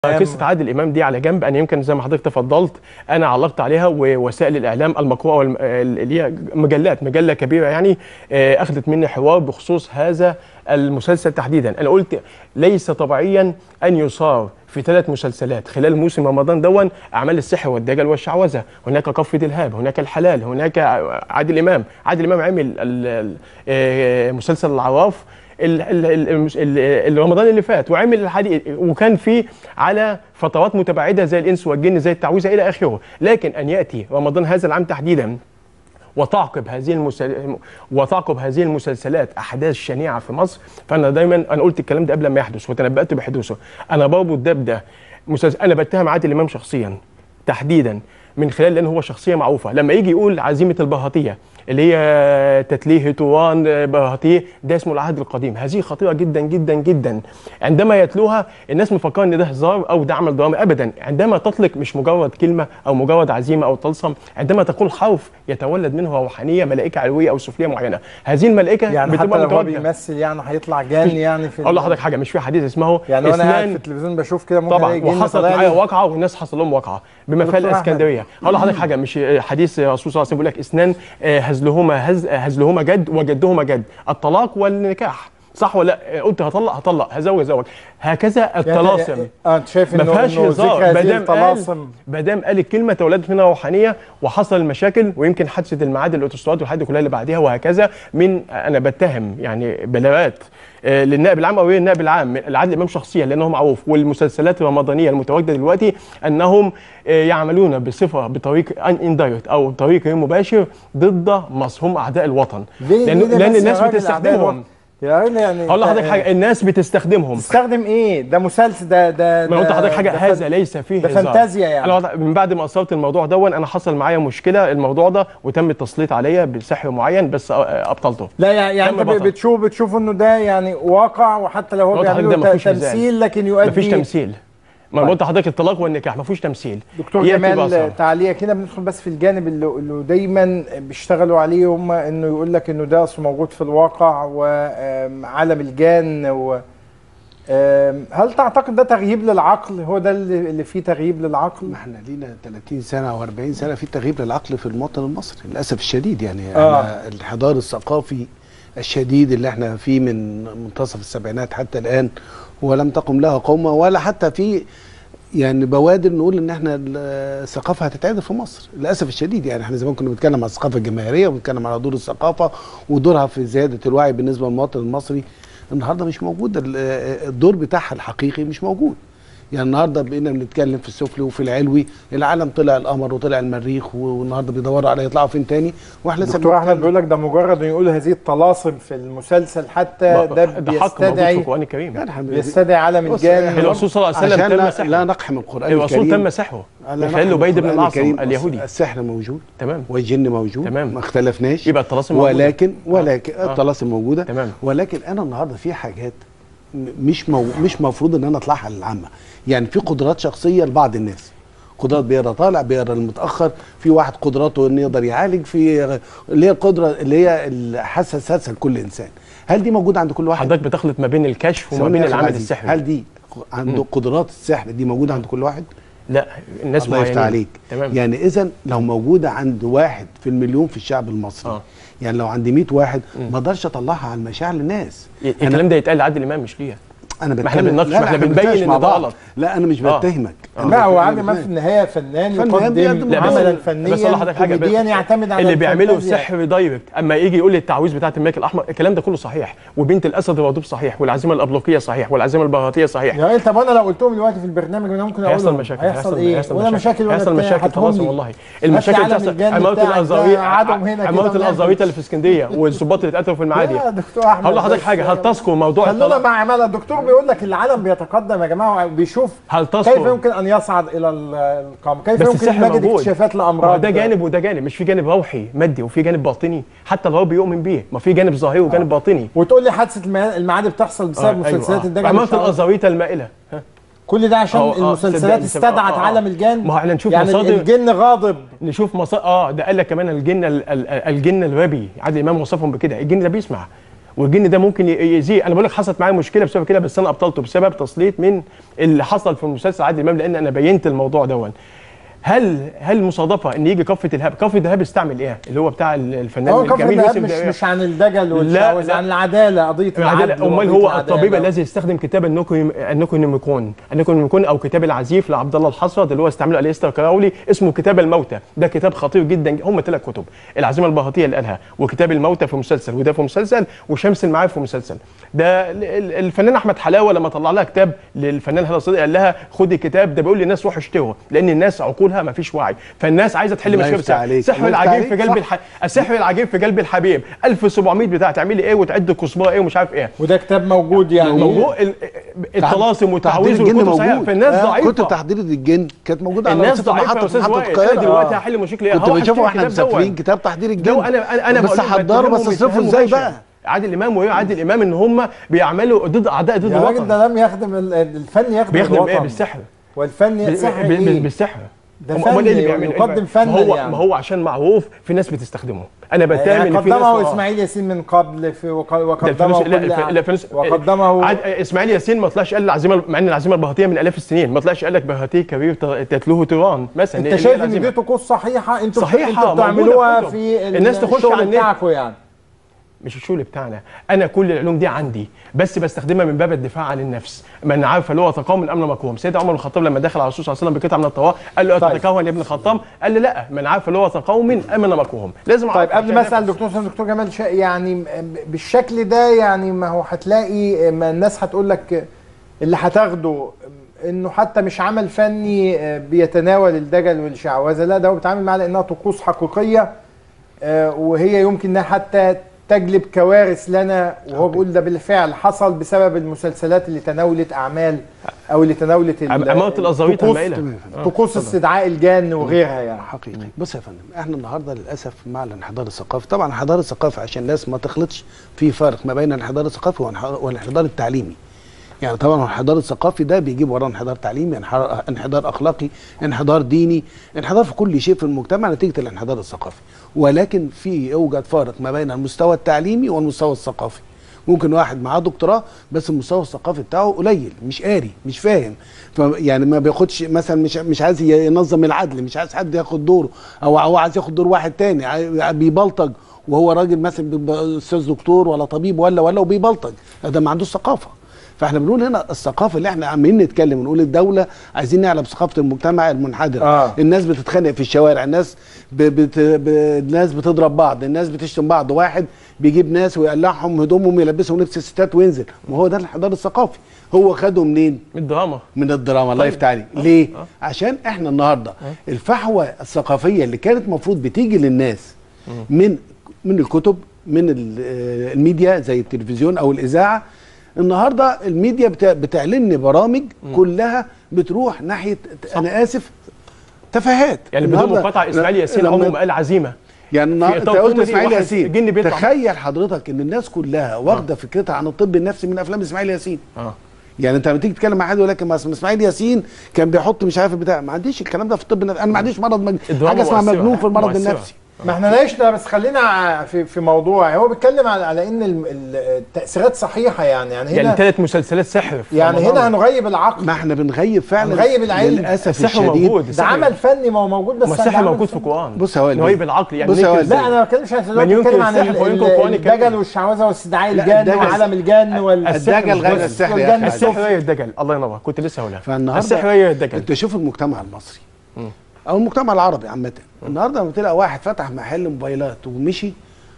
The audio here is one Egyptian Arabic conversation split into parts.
قصه عادل امام دي على جنب انا يمكن زي ما حضرتك تفضلت انا علقت عليها ووسائل الاعلام المقروءه والم- اللي هي مجلات مجله كبيره يعني آه، اخذت مني حوار بخصوص هذا المسلسل تحديدا انا قلت ليس طبيعيا ان يصار في ثلاث مسلسلات خلال موسم رمضان دون اعمال السحر والدجل والشعوذه هناك قفة الهاب هناك الحلال هناك عادل امام عادل امام عمل ال- ال- آه، مسلسل العراف ال- ال- ال- المس- ال- رمضان اللي فات وعمل الحديث وكان في على فترات متباعده زي الانس والجن زي التعويذه الى اخره لكن ان ياتي رمضان هذا العام تحديدا وتعقب هذه المسل... وتعقب هذه المسلسلات احداث شنيعه في مصر فانا دايما انا قلت الكلام ده قبل ما يحدث وتنبأت بحدوثه انا بربط ده بده مسلسل... انا بتهم عادل امام شخصيا تحديدا من خلال لان هو شخصيه معروفه لما يجي يقول عزيمه البهاتيه اللي هي تتليه توان بهاتيه ده اسمه العهد القديم هذه خطيره جدا جدا جدا عندما يتلوها الناس مفكره ان ده هزار او ده عمل درامي ابدا عندما تطلق مش مجرد كلمه او مجرد عزيمه او طلسم عندما تقول حرف يتولد منه روحانيه ملائكه علويه او سفليه معينه هذه الملائكه يعني حتى بتبقى لو هو متواجدة. بيمثل يعني هيطلع جان يعني في اقول ال- لحضرتك حاجه مش في حديث اسمه يعني وانا قاعد اثنان في التلفزيون بشوف كده ممكن طبعا الاقي جن وحصلت طالع لي. معايا واقعه والناس حصل لهم واقعه بمفال دكتور أحمد. الاسكندريه هقول لحضرتك حاجه مش حديث الرسول صلى الله عليه وسلم بيقول لك اثنان آه، هزلهما هز هزلهما جد وجدهما جد الطلاق والنكاح صح ولا لا آه، قلت هطلق هطلق هزوج هزوج هكذا يعني- الطلاسم اه انت شايف ما انه فيهاش إنه هزار ذكر هذه مادام قال الطلاسم مادام قال الكلمه تولدت منها روحانيه وحصل المشاكل ويمكن حادثه الميعاد الاوتوستراد والحاجات دي كلها اللي بعديها وهكذا من انا بتهم يعني بلاغات آه، للنائب العام او النائب العام العادل امام شخصيا لانه معروف والمسلسلات الرمضانيه المتواجده دلوقتي انهم آه، يعملون بصفه بطريق ان اندايركت او بطريق غير مباشر ضد مصر هم اعداء الوطن ليه لان, ليه ده لأن بس يا الناس راجل بتستخدمهم أعداء يا راجل يعني هقول لحضرتك أنت- حاجه الناس بتستخدمهم تستخدم ايه ده مسلسل ده ده ما قلت ده- لحضرتك حاجه ده هذا فن- ليس فيه ده هزار. فانتازيا يعني. انا وضع- من بعد ما اصبت الموضوع دون انا حصل معايا مشكله الموضوع ده وتم التسليط عليا بسحر معين بس أ- ابطلته لا يعني, يعني تم انت بطل. بتشوف بتشوف انه ده يعني واقع وحتى لو هو قلت لحضرتك ده بيعملوا مفيهوش هزار. تمثيل لكن يؤدي مفيش تمثيل ما قلت لحضرتك الطلاق والنكاح مفيش تمثيل دكتور يأتي جمال بأثر. تعليق كده بندخل بس في الجانب اللي, اللي دايما بيشتغلوا عليه هم انه يقول لك انه ده اصله موجود في الواقع وعالم الجان و آم، هل تعتقد ده تغييب للعقل هو ده اللي اللي فيه تغييب للعقل ما احنا لينا 30 سنه او 40 سنه في تغيير للعقل في المواطن المصري للاسف الشديد يعني آه. احنا الانحدار الثقافي الشديد اللي احنا فيه من منتصف السبعينات حتى الان ولم تقم لها قومه ولا حتى في يعني بوادر نقول ان احنا ال- الثقافه هتتعدل في مصر للاسف الشديد يعني احنا زمان كنا بنتكلم عن الثقافه الجماهيريه وبنتكلم على دور الثقافه ودورها في زياده الوعي بالنسبه للمواطن المصري النهارده مش موجود ال- الدور بتاعها الحقيقي مش موجود يعني النهارده بقينا بنتكلم في السفلي وفي العلوي العالم طلع القمر وطلع المريخ والنهارده بيدوروا على يطلعوا فين تاني واحنا لسه دكتور احمد بنتكلم. بيقول لك ده مجرد انه يقول هذه الطلاسم في المسلسل حتى ما- ده ده حق موجود في بيستدعي القران الكريم يعني احنا بيستدعي عالم بص، الجان الرسول صلى الله عليه وسلم عشان تم لا, سحره. لا نقحم القران الرسول الكريم تم سحره لا من نقحم خلال لبيد بن القرآن العاصم الكريم. اليهودي السحر موجود تمام والجن موجود تمام. ما اختلفناش يبقى الطلاسم موجودة. ولكن ولكن آه. الطلاسم موجوده تمام. ولكن انا النهارده في حاجات م- مش مو مش مفروض ان انا اطلعها للعامه يعني في قدرات شخصيه لبعض الناس قدرات بيقرا طالع بيقرا المتاخر في واحد قدراته انه يقدر يعالج في اللي هي القدره اللي هي الحاسه السادسه لكل انسان هل دي موجوده عند كل واحد حضرتك بتخلط ما بين الكشف وما ثواني بين يا أخي العمل العزيز، السحري هل دي عنده قدرات السحر دي موجوده عند كل واحد لا الناس الله يفتح معينين. عليك تمام يعني اذا لو موجوده عند واحد في المليون في الشعب المصري آه. يعني لو عندي 100 واحد ما اقدرش اطلعها على المشاعر للناس الكلام ده يتقال لعادل امام مش ليا انا ما احنا بتكلم- بنناقش- لا، ما احنا لا، بنبين بنتناقش إن مع ده بعض. غلط. لا انا مش آه. بتهمك آه. أنا لا هو بتكلم- عادل امام في النهايه فنان فنان يقدم بيقدم عملا بس- فنيا بس أقول لحضرتك حاجه كوميديا يعتمد على اللي بيعملوا الفانتازيا. سحر دايركت اما يجي يقول لي التعويذ بتاعت الملك الاحمر الكلام ده كله صحيح وبنت الاسد الغضوب صحيح والعزيمه الابلوقيه صحيح والعزيمه البهاتيه صحيح يا راجل طب انا لو قلتهم دلوقتي في البرنامج انا ممكن اقول هيحصل مشاكل هيحصل ايه هيحصل ولا مشاكل ولا هيحصل بتاع، مشاكل هاتهم خلاص لي. والله هات لي المشاكل عالم بتحصل الجن عمارة بتاعك ده، الازاريط قعدهم هنا كده عمارة ونعمل. الازاريط اللي في اسكندريه والظباط اللي اتقتلوا في المعادي يا دكتور احمد هقول لحضرتك بس حاجه هل تذكر موضوع خلونا الطلاق مع عمالة الدكتور بيقول لك العالم بيتقدم يا جماعه وبيشوف هل كيف تذكر يمكن ان يصعد الى ال- القمر كيف بس يمكن السحر نجد موجود اكتشافات ما هو لامراض ده جانب وده جانب مش في جانب روحي مادي وفي جانب باطني حتى الغرب بيؤمن بيه ما في جانب ظاهري وجانب باطني وتقول لي حادثه المع- المعادي بتحصل بسبب آه، مسلسلات أيوة. الدجل عمارة والشعوذة. الازاريط المائله ها كل ده عشان آه، آه، المسلسلات صدقني، استدعت آه، آه. عالم الجن ما هو احنا نشوف يعني مصادر الجن غاضب نشوف مصا... اه ده قال لك كمان الجن ال... ال... الجن الغبي عادل امام وصفهم بكده الجن ده بيسمع والجن ده ممكن ي- يأذيه انا بقول لك حصلت معايا مشكله بسبب كده بس انا ابطلته بسبب تسليط من اللي حصل في المسلسل عادل امام لان انا بينت الموضوع دون هل هل مصادفه ان يجي كفه الهاب كفه الهاب استعمل ايه اللي هو بتاع الفنان هو كفر الجميل الذهب يوسف مش داوود. مش عن الدجل لا، والشعوذه لا. عن العداله قضيه العدالة العدل امال وقضية هو العدالة. الطبيب الذي يستخدم كتاب النوكو النوكونيميكون النوكونيميكون او كتاب العزيف لعبد الله الحصرد اللي هو استعمله اليستر كراولي اسمه كتاب الموتى ده كتاب خطير جدا هم ثلاث كتب العزيمه البهطيه اللي قالها وكتاب الموتى في مسلسل وده في مسلسل وشمس المعارف في مسلسل ده ال- ال- الفنان احمد حلاوه لما طلع لها كتاب للفنان هلا صديق قال لها خدي الكتاب ده بيقول للناس روحوا اشتروا لان الناس عقولها ما فيش وعي فالناس عايزه تحل الله مشكله يفتح بسرعة. عليك. سحر الله يفتح العجيب في عليك. قلب صح. الح... السحر العجيب في قلب الحبيب 1700 بتاع تعملي ايه وتعد كزبره ايه ومش عارف ايه وده كتاب موجود يعني موضوع ال- الطلاسم تحضير والتعويذ الجن والكتب صحيحة، موجود فالناس آه، ضعيفه كتب تحضير الجن كانت موجوده على الناس رصيف ضعيفه يا محطه استاذ محطه وائل انا القاهره دلوقتي آه. هحل مشكله ايه كنت هروح بشوفه أشتري واحنا الكتاب مسافرين دون. كتاب تحضير لو الجن انا انا انا بس بقول لك حضروا بس بتهمهم اصرفوا اتهام ازاي مباشر. بقى عادل امام وهي عادل امام ان هم بيعملوا ضد اعداء ضد يا راجل الوطن ده لم يخدم ال- الفن يخدم بيخدم ايه الوطن. بالسحر والفن ب- سحر ب- ب- ايه؟ بالسحر ده هم- فن أمال إيه اللي بيعملوا؟ يقدم ما فنا هو يعني. ما هو عشان معروف في ناس بتستخدمه انا بتامل يعني ان في ناس قدمه آه. اسماء ياسين من قبل في وق- ده وقدمه الفلوس لا كل الف- لا الفلوس وقدمه عاد اسماعيل ياسين ما طلعش قال العزيمه مع ان العزيمه البهطيه من الاف السنين ما طلعش قال لك بهطيه كبير ت- تتلوه تيران مثلا انت اللي هي شايف ان العزيمة. دي طقوس صحيحه انتوا صحيحة، انتوا موجودة بتعملوها في كتب. في ال- الناس تخش الشغل على النت. بتاعكم يعني مش الشغل بتاعنا انا كل العلوم دي عندي بس بستخدمها من باب الدفاع عن النفس من عارف اللي هو تقاوم من امر مكروم سيدنا عمر بن الخطاب لما دخل على الرسول صلى الله عليه وسلم بقطعه من الطواف قال له طيب. اتتكهن يا ابن الخطاب قال له لا من عارف اللي هو تقاوم من امر مكروم لازم طيب أعرف قبل عشان ما اسال نفس. دكتور سامي، دكتور جمال شا يعني م- بالشكل ده يعني ما هو هتلاقي ما الناس هتقول لك اللي هتاخده انه حتى مش عمل فني آه، بيتناول الدجل والشعوذه لا ده هو بيتعامل معاها لانها طقوس حقيقيه آه، وهي يمكن انها حتى تجلب كوارث لنا وهو بيقول ده بالفعل حصل بسبب المسلسلات اللي تناولت اعمال او اللي تناولت ال- عمارة الأزاريط طقوس- المائلة. طقوس استدعاء الجان وغيرها يعني حقيقي بص يا فندم احنا النهارده للاسف مع الانحدار الثقافي طبعا الانحدار الثقافي عشان الناس ما تخلطش في فرق ما بين الانحدار الثقافي والانح- والانحدار التعليمي يعني طبعا الانحدار الثقافي ده بيجيب وراه انحدار تعليمي انحدار, انحدار اخلاقي انحدار ديني انحدار في كل شيء في المجتمع نتيجه الانحدار الثقافي ولكن في يوجد فارق ما بين المستوى التعليمي والمستوى الثقافي ممكن واحد معاه دكتوراه بس المستوى الثقافي بتاعه قليل مش قاري مش فاهم يعني ما بياخدش مثلا مش مش عايز ينظم العدل مش عايز حد ياخد دوره او هو عايز ياخد دور واحد تاني عاي- بيبلطج وهو راجل مثلا بيبقى استاذ دكتور ولا طبيب ولا ولا وبيبلطج ده ما عندوش ثقافه فاحنا بنقول هنا الثقافه اللي احنا عمالين نتكلم ونقول الدوله عايزين نعلم ثقافه المجتمع المنحدر آه. الناس بتتخانق في الشوارع الناس ب... بت... ب... الناس بتضرب بعض الناس بتشتم بعض واحد بيجيب ناس ويقلعهم هدومهم يلبسهم لبس الستات وينزل ما هو ده الانحدار الثقافي هو خده منين من الدراما من الدراما الله طيب. يفتح عليك ليه عشان احنا النهارده الفحوى الثقافيه اللي كانت المفروض بتيجي للناس من من الكتب من ال- آه، الميديا زي التلفزيون او الاذاعه النهارده الميديا بتا- بتعلن لي برامج كلها بتروح ناحيه انا اسف تفاهات يعني بدون النهاردة مقاطعه اسماعيل ياسين لما- عمره ما قال عزيمه يعني النهار- انت إطار قلت كوميدي اسماعيل واحد ياسين جن بيطلع. تخيل حضرتك ان الناس كلها واخده فكرتها عن الطب النفسي من افلام اسماعيل ياسين اه يعني انت لما تيجي تتكلم مع حد يقول لك ما اسم- اسماعيل ياسين كان بيحط مش عارف بتاع ما عنديش الكلام ده في الطب النفسي انا ما عنديش مرض مج... الدراما حاجه اسمها مؤثرة. مجنون في المرض مؤثرة. النفسي ما احنا ناقشنا بس خلينا في في موضوع هو بيتكلم على على ان ال- ال- التاثيرات صحيحه يعني يعني يعني هنا ثلاث مسلسلات سحر في يعني رمضان. هنا هنغيب العقل ما احنا بنغيب فعلا هنغيب العلم. للاسف السحر الشديد موجود ده السحر- عمل فني ما هو موجود بس ما ده السحر عمل موجود في فني. القران بص يا والدي. نويب العقل يعني بص يا نكر والدي. لا انا ما بتكلمش عن من ينكر بتكلم عن السحر ال- وينكر ال- القرآن الكريم. الدجل والشعوذه واستدعاء لا، الجن الدجل- وعالم الجن وال الدجل غير والجن السحر يا والجن أخي. السحر. السحر غير الدجل الله ينور كنت لسه هقولها فالنهارده السحر غير الدجل انت شوف المجتمع المصري او المجتمع العربي عامه النهارده لما تلاقي واحد فتح محل موبايلات ومشي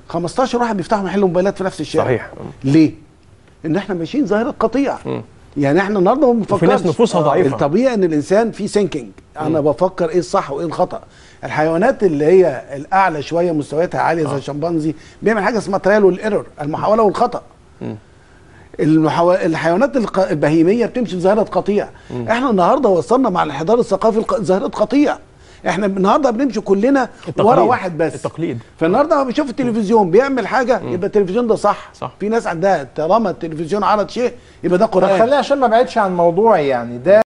15 واحد بيفتحوا محل موبايلات في نفس الشارع صحيح. ليه؟ ان احنا ماشيين ظاهره قطيع يعني احنا النهارده ما بنفكرش وفي ناس نفوسها آه، ضعيفة. الطبيعي ان الانسان في سينكينج انا بفكر ايه الصح وايه الخطا الحيوانات اللي هي الاعلى شويه مستوياتها عاليه زي الشمبانزي بيعمل حاجه اسمها تريال والايرور المحاوله والخطا المحاو... الحيوانات الق... البهيميه بتمشي بظاهره قطيع احنا النهارده وصلنا مع الانحدار الثقافي الق... ظاهره قطيع احنا النهارده بنمشي كلنا التقليد. ورا واحد بس التقليد. فالنهارده لما بيشوف التلفزيون بيعمل حاجه يبقى التلفزيون ده صح صح. في ناس عندها طالما التلفزيون عرض شيء يبقى ده طب قران خلينا عشان ما بعدش عن موضوعي يعني ده